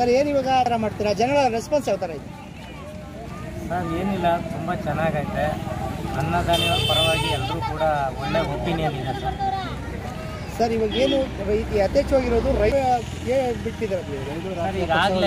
Sir ಏನು ಇವಾಗ ಆಹಾರ ಮಾಡ್ತೀರಾ ಜನಗಳ ರೆಸ್ಪಾನ್ಸ್ ಯಾವ ಥರ ಇದೆ ಸರ್ ಏನಿಲ್ಲ ತುಂಬ ಚೆನ್ನಾಗೈತೆ ಅನ್ನದಾನಿಗಳ ಪರವಾಗಿ ಎಲ್ಲರೂ ಕೂಡ ಒಳ್ಳೆ ಒಪಿನಿಯನ್ ಇದೆ ಸರ್ ಸರ್ ಇವಾಗ ಏನು ಇದು ಯಥೇಚ್ಛವಾಗಿರೋದು ರೈತ ಬಿಟ್ಟಿದ್ದಾರೆ ಸರ್ ಈಗಾಗಲೇ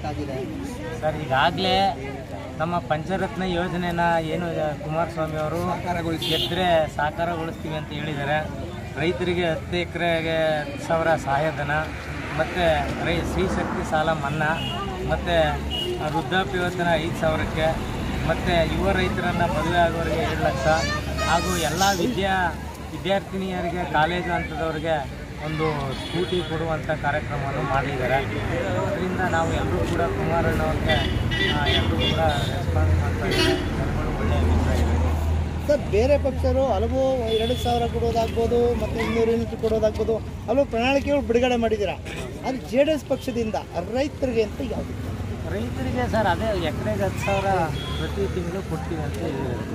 ಸರ್ ಈಗಾಗಲೇ ನಮ್ಮ ಪಂಚರತ್ನ ಯೋಜನೆನ ಏನು ಕುಮಾರಸ್ವಾಮಿ ಅವರು ಗೆದ್ದರೆ ಸಾಕಾರಗೊಳಿಸ್ತೀವಿ ಅಂತ ಹೇಳಿದ್ದಾರೆ ರೈತರಿಗೆ ಹತ್ತು ಎಕರೆಗೆ ಹತ್ತು ಸಾವಿರ ಸಹಾಯಧನ ಮತ್ತು ರೈ ಶ್ರೀಶಕ್ತಿ ಸಾಲ ಮನ್ನಾ ಮತ್ತು ವೃದ್ಧಾಪ್ಯ ವೇತನ ಐದು ಸಾವಿರಕ್ಕೆ ಮತ್ತು ಯುವ ರೈತರನ್ನು ಮದುವೆ ಆಗೋರಿಗೆ ಏಳು ಲಕ್ಷ ಹಾಗೂ ಎಲ್ಲ ವಿದ್ಯಾ ವಿದ್ಯಾರ್ಥಿನಿಯರಿಗೆ ಕಾಲೇಜು ಹಂತದವರಿಗೆ ಒಂದು ಸ್ಕೂಟಿ ಕೊಡುವಂಥ ಕಾರ್ಯಕ್ರಮವನ್ನು ಮಾಡಿದ್ದಾರೆ ಅದರಿಂದ ನಾವು ಎಲ್ಲರೂ ಕೂಡ ಕುಮಾರಣ್ಣವ್ರಿಗೆ ಎಲ್ಲರೂ ಕೂಡ ರೆಸ್ಪಾನ್ಸ್ ಮಾಡ್ತಾ ಇದ್ದಾರೆ ಜನಗಳು ಒಳ್ಳೆಯ ಅಭಿಪ್ರಾಯ ಇದೆ ಸರ್ ಬೇರೆ ಪಕ್ಷರು ಹಲವು ಎರಡು ಸಾವಿರ ಕೊಡೋದಾಗ್ಬೋದು ಮತ್ತು ಇನ್ನೂರು ಯೂನಿಟ್ ಕೊಡೋದಾಗ್ಬೋದು ಹಲವು ಪ್ರಣಾಳಿಕೆಗಳು ಬಿಡುಗಡೆ ಮಾಡಿದ್ದೀರಾ ಅದು ಜೆ ಡಿ ಎಸ್ ಪಕ್ಷದಿಂದ ರೈತರಿಗೆ ಅಂತ ಯಾವುದು ರೈತರಿಗೆ ಸರ್ ಅದೇ ಎಕರೆಗೆ ಹತ್ತು ಸಾವಿರ ಪ್ರತಿ ತಿಂಗಳು ಕೊಡ್ತೀವಿ ಅಂತ ಹೇಳಿದ್ದಾರೆ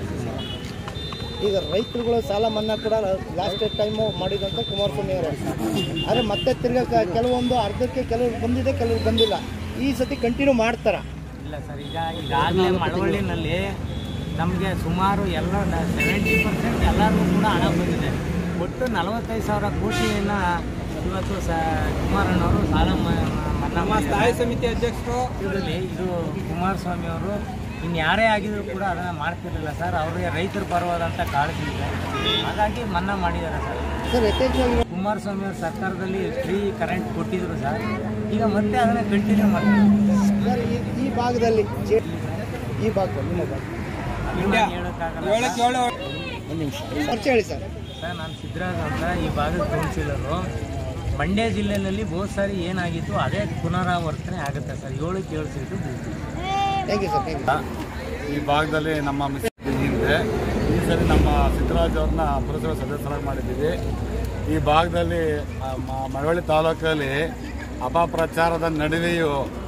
ಈಗ ರೈತರುಗಳು ಸಾಲ ಮನ್ನಾ ಕೂಡ ಲಾಸ್ಟ್ ಟೈಮು ಮಾಡಿದಂಥ ಕುಮಾರಸ್ವಾಮಿ ಅವರು ಆದರೆ ಮತ್ತೆ ತಿರ್ಗಾ ಕ- ಕೆಲವೊಂದು ಅರ್ಧಕ್ಕೆ ಕೆಲವ್ರು ಬಂದಿದೆ ಕೆಲವ್ರು ಬಂದಿಲ್ಲ ಈ ಸತಿ ಕಂಟಿನ್ಯೂ ಮಾಡ್ತಾರ ಇಲ್ಲ ಸರ್ ಈಗ ಈಗಾಗಲೇ ಮಳವಳ್ಳಿನಲ್ಲಿ ನಮಗೆ ಸುಮಾರು ಎಲ್ಲ ಸೆವೆಂಟಿ ಪರ್ಸೆಂಟ್ ಎಲ್ಲರಿಗೂ ಕೂಡ ಹಣ ಬಂದಿದೆ ಒಟ್ಟು ನಲವತ್ತೈದು ಸಾವಿರ ಕೋಟಿಯನ್ನು ಇವತ್ತು ಸ ಕುಮಾರಣ್ಣವರು ಸಾಲ ಮ- ಮನ್ನಾ ಸ್ಥಾಯಿ ಸಮಿತಿ ಅಧ್ಯಕ್ಷರು ಇದರಲ್ಲಿ ಇದು ಕುಮಾರಸ್ವಾಮಿ ಅವರು ಇನ್ನು ಯಾರೇ ಆಗಿದ್ರು ಕೂಡ ಅದನ್ನು ಮಾಡ್ತಿರಲಿಲ್ಲ ಸರ್ ಅವ್ರಿಗೆ ರೈತರ ಪರವಾದಂಥ ಕಾಳಜಿ ಇದೆ ಹಾಗಾಗಿ ಮನ್ನಾ ಮಾಡಿದ್ದಾರೆ ಸರ್ ಸರ್ ಯಥೇಚ್ಛವಾಗಿರೋ ಕುಮಾರಸ್ವಾಮಿ ಅವ್ರ ಸರ್ಕಾರದಲ್ಲಿ ಫ್ರೀ ಕರೆಂಟ್ ಕೊಟ್ಟಿದ್ರು ಸರ್ ಈಗ ಮತ್ತೆ ಅದನ್ನು ಕಂಟಿನ್ಯೂ ಮಾಡ್ತಾರೆ ಸರ್ ಈ ಈ ಭಾಗದಲ್ಲಿ ಜೆ ಈ ಭಾಗದಲ್ಲಿ ನಿಮ್ಮ ಭಾಗ ಅದನ್ನ ಹೇಳೋಕ್ಕಾಗಲ್ಲ ಒಂದು ನಿಮಿಷ ಪರಿಚಯ ಹೇಳಿ ಸರ್ ಸರ್ ನಾನು ಸಿದ್ದರಾಜ್ ಅಂತ ಈ ಭಾಗದ ಕೌನ್ಸಿಲರು ಮಂಡ್ಯ ಜಿಲ್ಲೆಯಲ್ಲಿ ಬಹು ಸಾರಿ ಏನಾಗಿತ್ತು ಅದೇ ಪುನರಾವರ್ತನೆ ಆಗುತ್ತೆ ಸರ್ ಏಳಕ್ಕೆ ಏಳು ಸೀಟು ಬೀಳ್ತೀವಿ thank you sir thank you ಈ ಭಾಗದಲ್ಲಿ ನಮ್ಮ ಮಿಸ್ ಹಿಂದೆ ಈ ಸರಿ ನಮ್ಮ ಸಿದ್ದರಾಜ್ ಅವ್ರನ್ನ ಪುರಸಭೆ ಸದಸ್ಯರಾಗಿ ಮಾಡಿದ್ದೀವಿ ಈ ಭಾಗದಲ್ಲಿ ಆ, ಮ- ಮಳವಳ್ಳಿ ತಾಲೂಕಲ್ಲಿ ಅಪಪ್ರಚಾರದ ನಡುವೆಯೂ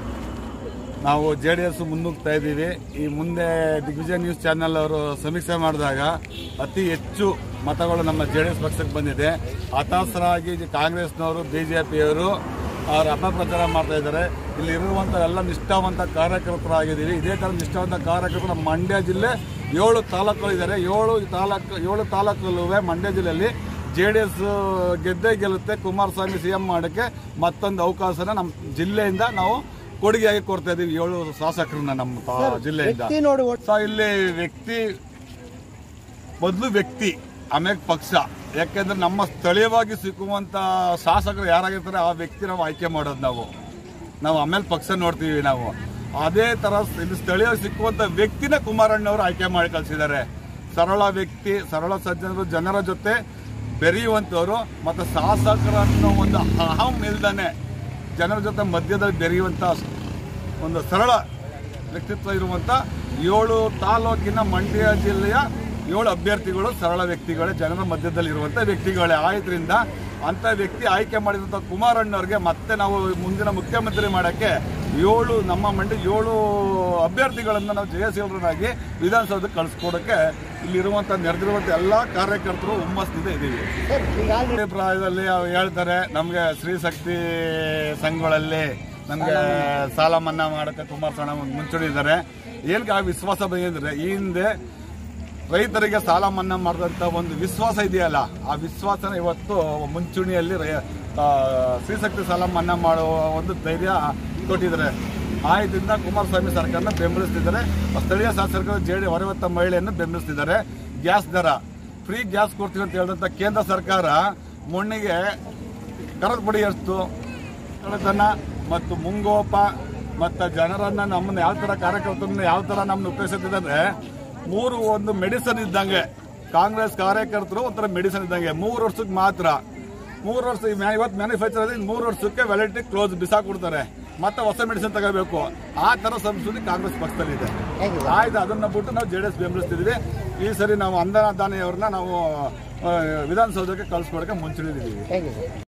ನಾವು ಜೆ ಡಿ ಎಸ್ ಮುನ್ನುಗ್ತಾ ಇದ್ದೀವಿ ಈ ಮುಂದೆ ದಿಗ್ವಿಜಯ ನ್ಯೂಸ್ ಚಾನೆಲ್ ಅವರು ಸಮೀಕ್ಷೆ ಮಾಡಿದಾಗ ಅತಿ ಹೆಚ್ಚು ಮತಗಳು ನಮ್ಮ ಜೆ ಡಿ ಎಸ್ ಪಕ್ಷಕ್ಕೆ ಬಂದಿದೆ ಹತಾಶರಾಗಿ ಕಾಂಗ್ರೆಸ್ನವರು ಬಿಜೆಪಿಯವರು ಅವ್ರ ಅಪಪ್ರಚಾರ ಮಾಡ್ತಾ ಇದ್ದಾರೆ ಇಲ್ಲಿ ಇರುವಂಥ ಎಲ್ಲ ನಿಷ್ಠಾವಂತ ಕಾರ್ಯಕರ್ತರಾಗಿದ್ದೀವಿ ಇದೇ ಥರ ನಿಷ್ಠಾವಂತ ಕಾರ್ಯಕರ್ತರು ನಮ್ಮ ಮಂಡ್ಯ ಜಿಲ್ಲೆ ಏಳು ತಾಲೂಕುಗಳು ಇದ್ದಾರೆ ಏಳು ತಾಲೂಕು ಏಳು ತಾಲೂಕಲ್ಲೂ ಮಂಡ್ಯ ಜಿಲ್ಲೆಯಲ್ಲಿ ಜೆ ಡಿ ಎಸ್ ಗೆದ್ದೇ ಗೆಲ್ಲುತ್ತೆ ಕುಮಾರಸ್ವಾಮಿ ಸಿ ಎಂ ಮಾಡೋಕ್ಕೆ ಮತ್ತೊಂದು ಅವಕಾಶನ ನಮ್ಮ ಜಿಲ್ಲೆಯಿಂದ ನಾವು ಕೊಡುಗೆಯಾಗಿ ಕೊಡ್ತಾ ಇದೀವಿ ಏಳು ಶಾಸಕರನ್ನ ನಮ್ಮ ತಾ- ಜಿಲ್ಲೆಯಿಂದ ವ್ಯಕ್ತಿ ನೋಡಿ ಓಟ್ ಸೊ ಇಲ್ಲಿ ವ್ಯಕ್ತಿ ಮೊದಲು ವ್ಯಕ್ತಿ ಆಮೇಲೆ ಪಕ್ಷ ಯಾಕೆಂದ್ರೆ ನಮ್ಮ ಸ್ಥಳೀಯವಾಗಿ ಸಿಕ್ಕುವಂತ ಶಾಸಕರು ಯಾರಾಗಿರ್ತಾರೆ ಆ ವ್ಯಕ್ತಿ ನಾವು ಆಯ್ಕೆ ಮಾಡೋದು ನಾವು ನಾವು ಆಮೇಲೆ ಪಕ್ಷ ನೋಡ್ತೀವಿ ನಾವು ಅದೇ ತರ ಇಲ್ಲಿ ಸ್ಥಳೀಯವಾಗಿ ಸಿಕ್ಕುವಂತ ವ್ಯಕ್ತಿನ ಕುಮಾರಣ್ಣವರು ಆಯ್ಕೆ ಮಾಡಿ ಕಳಿಸಿದ್ದಾರೆ ಸರಳ ವ್ಯಕ್ತಿ ಸರಳ ಸಜ್ಜನರು ಜನರ ಜೊತೆ ಬೆರೆಯುವಂಥವ್ರು ಮತ್ತು ಶಾಸಕರನ್ನು ಒಂದು ಅಹಂ ಇಲ್ದಾನೆ ಜನರ ಜೊತೆ ಮಧ್ಯದಲ್ಲಿ ಬೆರೆಯುವಂಥ ಒಂದು ಸರಳ ವ್ಯಕ್ತಿತ್ವ ಇರುವಂತ ಏಳು ತಾಲೂಕಿನ ಮಂಡ್ಯ ಜಿಲ್ಲೆಯ ಏಳು ಅಭ್ಯರ್ಥಿಗಳು ಸರಳ ವ್ಯಕ್ತಿಗಳೇ ಜನರ ಮಧ್ಯದಲ್ಲಿ ಇರುವಂತ ವ್ಯಕ್ತಿಗಳೇ ಆದ್ರಿಂದ ಅಂತ ವ್ಯಕ್ತಿ ಆಯ್ಕೆ ಮಾಡಿದಂಥ ಕುಮಾರಣ್ಣವ್ರಿಗೆ ಮತ್ತೆ ನಾವು ಮುಂದಿನ ಮುಖ್ಯಮಂತ್ರಿ ಮಾಡಕ್ಕೆ ಏಳು ನಮ್ಮ ಮಂಡ್ಯ ಏಳು ಅಭ್ಯರ್ಥಿಗಳನ್ನ ನಾವು ಜಯಶೀಲರಾಗಿ ವಿಧಾನಸೌಧಕ್ಕೆ ಕಳಿಸ್ಕೊಡಕ್ಕೆ ಇಲ್ಲಿರುವಂತ ನೆರೆದಿರುವಂತ ಎಲ್ಲಾ ಕಾರ್ಯಕರ್ತರು ಹುಮ್ಮಸ್ಸಿಂದ ಇದ್ದೀವಿ ಸರ್ ಈಗ ಆಲ್ರೆಡಿ ಅಭಿಪ್ರಾಯದಲ್ಲಿ ಅವ್ರು ಹೇಳ್ತಾರೆ ನಮಗೆ ಸ್ತ್ರೀಶಕ್ತಿ ಸಂಘಗಳಲ್ಲಿ ನಮಗೆ ಸಾಲ ಮನ್ನಾ ಮಾಡಕ್ಕೆ ಕುಮಾರಸ್ವಾಮಿ ಮುಂಚೂಣಿದ್ದಾರೆ ಏನಕ್ಕೆ ಆ ವಿಶ್ವಾಸ ಬಂದಿದ್ರೆ ಈ ಹಿಂದೆ ರೈತರಿಗೆ ಸಾಲ ಮನ್ನಾ ಮಾಡಿದಂಥ ಒಂದು ವಿಶ್ವಾಸ ಇದೆಯಲ್ಲ ಆ ವಿಶ್ವಾಸನ ಇವತ್ತು ಮುಂಚೂಣಿಯಲ್ಲಿ ರೈ- ಆ, ಸ್ತ್ರೀಶಕ್ತಿ ಸಾಲ ಮನ್ನಾ ಮಾಡುವ ಒಂದು ಧೈರ್ಯ ಕೊಟ್ಟಿದ್ದಾರೆ ಆಯದಿಂದ ಕುಮಾರಸ್ವಾಮಿ ಸರ್ಕಾರನ ಬೆಂಬಲಿಸ್ತಿದ್ದಾರೆ ಸ್ಥಳೀಯ ಶಾಸಕರು ಜೆ ಡಿ ಹೊರವತ್ತ ಮಹಿಳೆಯನ್ನು ಬೆಂಬಲಿಸ್ತಿದ್ದಾರೆ ಗ್ಯಾಸ್ ದರ ಫ್ರೀ ಗ್ಯಾಸ್ ಕೊಡ್ತೀವಿ ಅಂತ ಹೇಳಿದಂಥ ಕೇಂದ್ರ ಸರ್ಕಾರ ಮೊನ್ನೆಗೆ ಕರದ ಪುಡಿ ಎಷ್ಟು ಕಳ್ಳತನ ಮತ್ತು ಮುಂಗೋಪ ಮತ್ತು ಜನರನ್ನ ನಮ್ಮನ್ನ ಯಾವ ಥರ ಕಾರ್ಯಕರ್ತರನ್ನ ಯಾವ ಥರ ನಮ್ಮನ್ನ ಉಪಯೋಗಿಸುತ್ತಿದ್ದಾರೆ ಮೂರು ಒಂದು ಮೆಡಿಸನ್ ಇದ್ದಂಗೆ ಕಾಂಗ್ರೆಸ್ ಕಾರ್ಯಕರ್ತರು ಒಂಥರ ಮೆಡಿಸನ್ ಇದ್ದಂಗೆ ಮೂರು ವರ್ಷಕ್ಕೆ ಮಾತ್ರ ಮೂರು ವರ್ಷ ಈ ಮ್ಯಾ- ಇವತ್ತು ಮ್ಯಾನುಫ್ಯಾಕ್ಚರ್ ಮೂರು ವರ್ಷಕ್ಕೆ ವ್ಯಾಲಿಡಿಟಿ ಕ್ಲೋಸ್ ಬಿಸಾಕೊಡ್ತಾರೆ ಮತ್ತೆ ಹೊಸ ಮೆಡಿಸಿನ್ ತಗೋಬೇಕು ಆ ತರ ಸಂಸ್ಕೃತಿ ಕಾಂಗ್ರೆಸ್ ಪಕ್ಷದಲ್ಲಿದೆ Thank you, sir. ಆಯ್ತು ಅದನ್ನ ಬಿಟ್ಟು ನಾವು ಜೆ ಡಿ ಎಸ್ ಬೆಂಬಲಿಸ್ತಿದ್ವಿ ಈ ಸರಿ ನಾವು ಅಂದನ ದಾನಿಯವ್ರನ್ನ ನಾವು ಆ, ವಿಧಾನಸೌಧಕ್ಕೆ ಕಳಿಸ್ಕೊಡಕ್ಕೆ ಮುಂಚೂಣಿದ್ದೀವಿ ಥ್ಯಾಂಕ್ ಯು ಸರ್